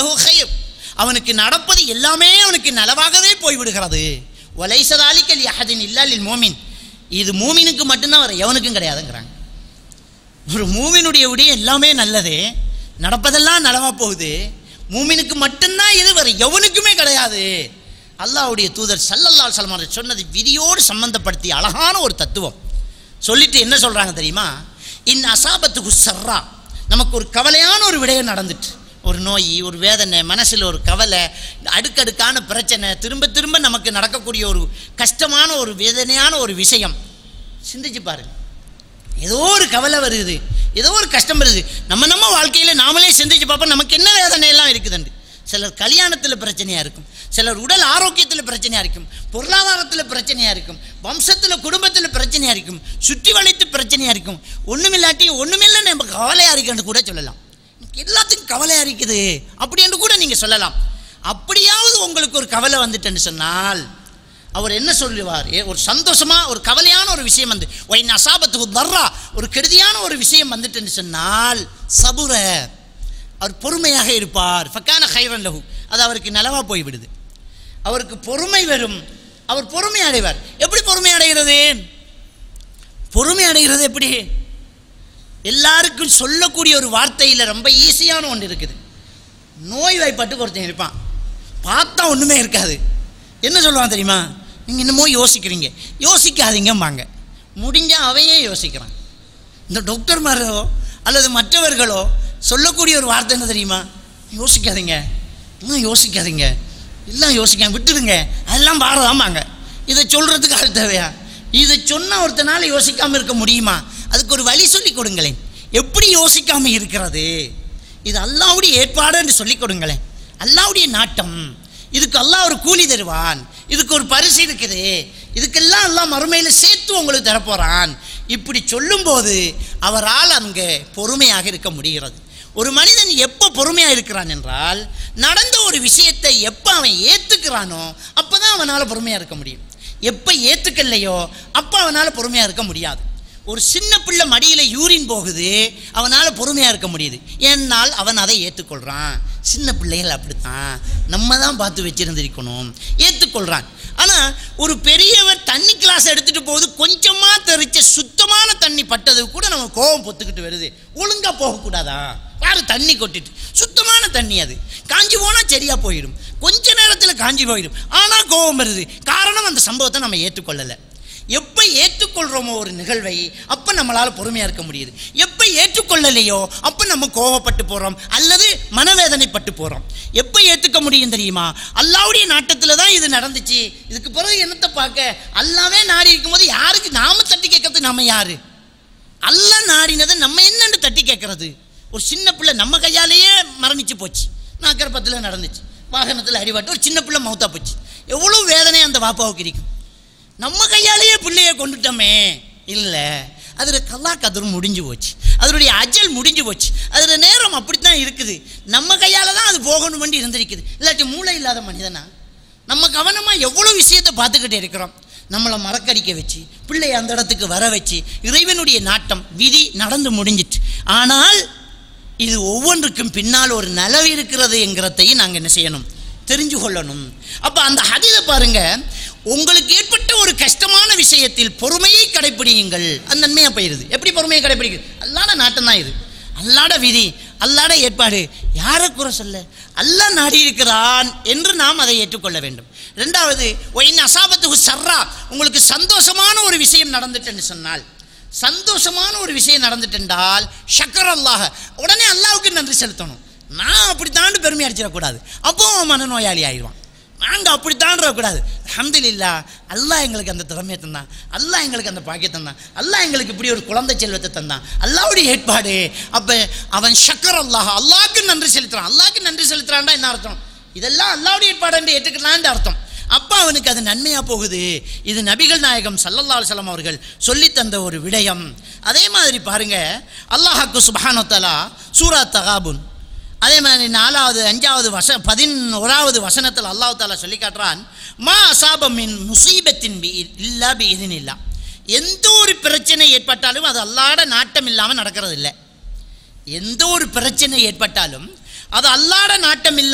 லஹு ஹைர் அவனுக்கு நடப்பது எல்லாமே அவனுக்கு நலவாகவே போய்விடுகிறது ஒலைசதாலிக்கல் யஹதின் இல்லாலில் மோமின் இது மூமினுக்கு மட்டும்தான் வர எவனுக்கும் கிடையாதுங்கிறாங்க ஒரு மூமினுடைய விடிய எல்லாமே நல்லது நடப்பதெல்லாம் நலமா போகுது மூமினுக்கு மட்டும்தான் இது வர எவனுக்குமே கிடையாது அல்லாஹ்வுடைய தூதர் சல்லல்லா சல்மான் சொன்னது விதியோடு சம்பந்தப்படுத்தி அழகான ஒரு தத்துவம் சொல்லிட்டு என்ன சொல்றாங்க தெரியுமா இன் அசாபத்துக்கு சர்ரா நமக்கு ஒரு கவலையான ஒரு விடயம் நடந்துட்டு ஒரு நோய் ஒரு வேதனை மனசில் ஒரு கவலை அடுக்கடுக்கான பிரச்சனை திரும்ப திரும்ப நமக்கு நடக்கக்கூடிய ஒரு கஷ்டமான ஒரு வேதனையான ஒரு விஷயம் சிந்திச்சு பாருங்க ஏதோ ஒரு கவலை வருது ஏதோ ஒரு கஷ்டம் வருது நம்ம நம்ம வாழ்க்கையில் நாமளே சிந்திச்சு பார்ப்போம் நமக்கு என்ன வேதனை எல்லாம் இருக்குதுண்டு சிலர் கல்யாணத்தில் பிரச்சனையாக இருக்கும் சிலர் உடல் ஆரோக்கியத்தில் பிரச்சனையாக இருக்கும் பொருளாதாரத்தில் பிரச்சனையாக இருக்கும் வம்சத்தில் குடும்பத்தில் பிரச்சனையாக இருக்கும் சுற்றி வளைத்து பிரச்சனையாக இருக்கும் ஒன்றுமில்லாட்டி ஒன்றுமில்லை நம்ம கவலையாக இருக்குன்னு கூட சொல்லலாம் எனக்கு எல்லாத்துக்கும் கவலையாக இருக்குது அப்படின்னு கூட நீங்கள் சொல்லலாம் அப்படியாவது உங்களுக்கு ஒரு கவலை வந்துட்டுன்னு சொன்னால் அவர் என்ன சொல்லுவார் ஏ, ஒரு சந்தோஷமா ஒரு கவலையான ஒரு விஷயம் வந்து ஒயின் அசாபத்துக்கு தர்றா ஒரு கெடுதியான ஒரு விஷயம் வந்துட்டுன்னு சொன்னால் சபுர அவர் பொறுமையாக இருப்பார் ஃபக்கான ஹைரன் லஹு அது அவருக்கு நலவா போய்விடுது அவருக்கு பொறுமை வரும் அவர் பொறுமை அடைவார் எப்படி பொறுமை அடைகிறது பொறுமை அடைகிறது எப்படி எல்லாருக்கும் சொல்லக்கூடிய ஒரு வார்த்தையில் ரொம்ப ஈஸியான ஒன்று இருக்குது நோய் வாய்ப்பட்டு ஒருத்தன் இருப்பான் பார்த்தா ஒன்றுமே இருக்காது என்ன சொல்லுவான் தெரியுமா நீங்கள் என்னமோ யோசிக்கிறீங்க யோசிக்காதீங்கம்பாங்க முடிஞ்சால் அவையே யோசிக்கிறான் இந்த டாக்டர்மாரோ அல்லது மற்றவர்களோ சொல்லக்கூடிய ஒரு வார்த்தை என்ன தெரியுமா யோசிக்காதீங்க இன்னும் யோசிக்காதீங்க எல்லாம் யோசிக்காம விட்டுடுங்க அதெல்லாம் பாரதாம்பாங்க இதை சொல்கிறதுக்கு ஆள் தேவையா இதை சொன்ன ஒருத்தனால யோசிக்காமல் இருக்க முடியுமா அதுக்கு ஒரு வழி சொல்லி கொடுங்களேன் எப்படி யோசிக்காம இருக்கிறது இது அல்லாவுடைய ஏற்பாடு என்று சொல்லிக் கொடுங்களேன் அல்லாவுடைய நாட்டம் இதுக்கு அல்லாஹ் ஒரு கூலி தருவான் இதுக்கு ஒரு பரிசு இருக்குது இதுக்கெல்லாம் அல்லாஹ் மறுமையில் சேர்த்து உங்களுக்கு தரப்போறான் இப்படி சொல்லும்போது அவரால் அங்கே பொறுமையாக இருக்க முடிகிறது ஒரு மனிதன் எப்போ பொறுமையாக இருக்கிறான் என்றால் நடந்த ஒரு விஷயத்தை எப்போ அவன் ஏற்றுக்கிறானோ அப்போ தான் அவனால் பொறுமையாக இருக்க முடியும் எப்போ ஏற்றுக்கலையோ அப்போ அவனால் பொறுமையாக இருக்க முடியாது ஒரு சின்ன பிள்ளை மடியில் யூரின் போகுது அவனால் பொறுமையாக இருக்க முடியுது ஏன்னால் அவன் அதை ஏற்றுக்கொள்கிறான் சின்ன பிள்ளைகள் அப்படித்தான் நம்ம தான் பார்த்து வச்சிருந்திருக்கணும் ஏற்றுக்கொள்கிறான் ஆனால் ஒரு பெரியவர் தண்ணி கிளாஸ் எடுத்துகிட்டு போகுது கொஞ்சமாக தெரிச்ச சுத்தமான தண்ணி பட்டது கூட நம்ம கோபம் பொத்துக்கிட்டு வருது ஒழுங்காக போகக்கூடாதா பாரு தண்ணி கொட்டிட்டு சுத்தமான தண்ணி அது காஞ்சி போனால் சரியாக போயிடும் கொஞ்ச நேரத்தில் காஞ்சி போயிடும் ஆனால் கோபம் வருது காரணம் அந்த சம்பவத்தை நம்ம ஏற்றுக்கொள்ளலை எப்போ ஏற்றுக்கொள்கிறோமோ ஒரு நிகழ்வை அப்போ நம்மளால் பொறுமையாக இருக்க முடியுது எப்போ ஏற்றுக்கொள்ளலையோ அப்போ நம்ம கோவப்பட்டு போகிறோம் அல்லது மனவேதனைப்பட்டு போகிறோம் எப்போ ஏற்றுக்க முடியும் தெரியுமா அல்லாவுடைய நாட்டத்தில் தான் இது நடந்துச்சு இதுக்கு பிறகு என்னத்தை பார்க்க அல்லாவே நாடி இருக்கும்போது யாருக்கு நாம தட்டி கேட்கறது நம்ம யாரு அல்லா நாடினதை நம்ம என்னன்னு தட்டி கேட்கறது ஒரு சின்ன பிள்ளை நம்ம கையாலேயே மரணிச்சு போச்சு நாக்கரப்பத்தில் நடந்துச்சு வாகனத்தில் அடிபட்டு ஒரு சின்ன பிள்ளை மௌத்தா போச்சு எவ்வளோ வேதனை அந்த வாப்பாவுக்கு இருக்கும் நம்ம கையாலேயே பிள்ளைய கொண்டுட்டோமே இல்லை அதில் கல்லா கதிரும் முடிஞ்சு போச்சு அதனுடைய அஜல் முடிஞ்சு போச்சு அதில் நேரம் அப்படித்தான் இருக்குது நம்ம கையால் தான் அது போகணும் வேண்டி இருந்திருக்குது இல்லாட்டி மூளை இல்லாத மனிதனா நம்ம கவனமாக எவ்வளோ விஷயத்தை பார்த்துக்கிட்டே இருக்கிறோம் நம்மளை மறக்கடிக்க வச்சு பிள்ளையை அந்த இடத்துக்கு வர வச்சு இறைவனுடைய நாட்டம் விதி நடந்து முடிஞ்சிட்டு ஆனால் இது ஒவ்வொன்றுக்கும் பின்னால் ஒரு நலவு இருக்கிறது என்கிறதையும் நாங்கள் என்ன செய்யணும் தெரிஞ்சு கொள்ளணும் அப்போ அந்த ஹதீதை பாருங்க உங்களுக்கு ஏற்பட்ட ஒரு கஷ்டமான விஷயத்தில் பொறுமையை கடைப்பிடியுங்கள் அது நன்மையாக போயிருது எப்படி பொறுமையை கடைப்பிடிக்குது அல்லாட நாட்டம் தான் இது அல்லாட விதி அல்லாட ஏற்பாடு யாரை குறை சொல்ல அல்லாஹ் நாடி இருக்கிறான் என்று நாம் அதை ஏற்றுக்கொள்ள வேண்டும் ரெண்டாவது ஒயின் அசாபத்துக்கு சர்ரா உங்களுக்கு சந்தோஷமான ஒரு விஷயம் நடந்துட்டுன்னு சொன்னால் சந்தோஷமான ஒரு விஷயம் நடந்துட்டென்றால் ஷக்கர் அல்லாஹ் உடனே அல்லாவுக்கு நன்றி செலுத்தணும் நான் அப்படித்தான் பெருமை அடிச்சிடக்கூடாது அப்போ அவன் மனநோயாளி ஆயிடுவான் நாங்கள் அப்படித்தான் இருக்கக்கூடாது அல்ஹம்துலில்லா அல்லாஹ் எங்களுக்கு அந்த திறமையை தந்தான் அல்லாஹ் எங்களுக்கு அந்த பாக்கியத்தை தந்தான் அல்லாஹ் எங்களுக்கு இப்படி ஒரு குழந்தை செல்வத்தை தந்தான் அல்லாவுடைய ஏற்பாடு அப்போ அவன் ஷக்கர் அல்லாஹ் அல்லாஹ்க்கு நன்றி செலுத்துறான் அல்லாஹ்க்கு நன்றி செலுத்துறான்டா என்ன அர்த்தம் இதெல்லாம் அல்லாவுடைய ஏற்பாடு என்று ஏற்றுக்கலான்னு அர்த்தம் அப்போ அவனுக்கு அது நன்மையாக போகுது இது நபிகள் நாயகம் சல்லல்லா அலுவலம் அவர்கள் சொல்லித் தந்த ஒரு விடயம் அதே மாதிரி பாருங்க அல்லாஹாக்கு சுபஹானத்தலா சூரா தகாபுன் அதே மாதிரி நாலாவது அஞ்சாவது வச பதினோராவது வசனத்தில் அல்லாஹ் தாலா சொல்லி காட்டுறான் மா அசாபமின் முசீபத்தின் பி இல்லா பி இதன் இல்லா எந்த ஒரு பிரச்சனை ஏற்பட்டாலும் அது அல்லாட நாட்டம் இல்லாமல் நடக்கிறது இல்லை எந்த ஒரு பிரச்சனை ஏற்பட்டாலும் அது அல்லாட நாட்டம் இல்லாமல்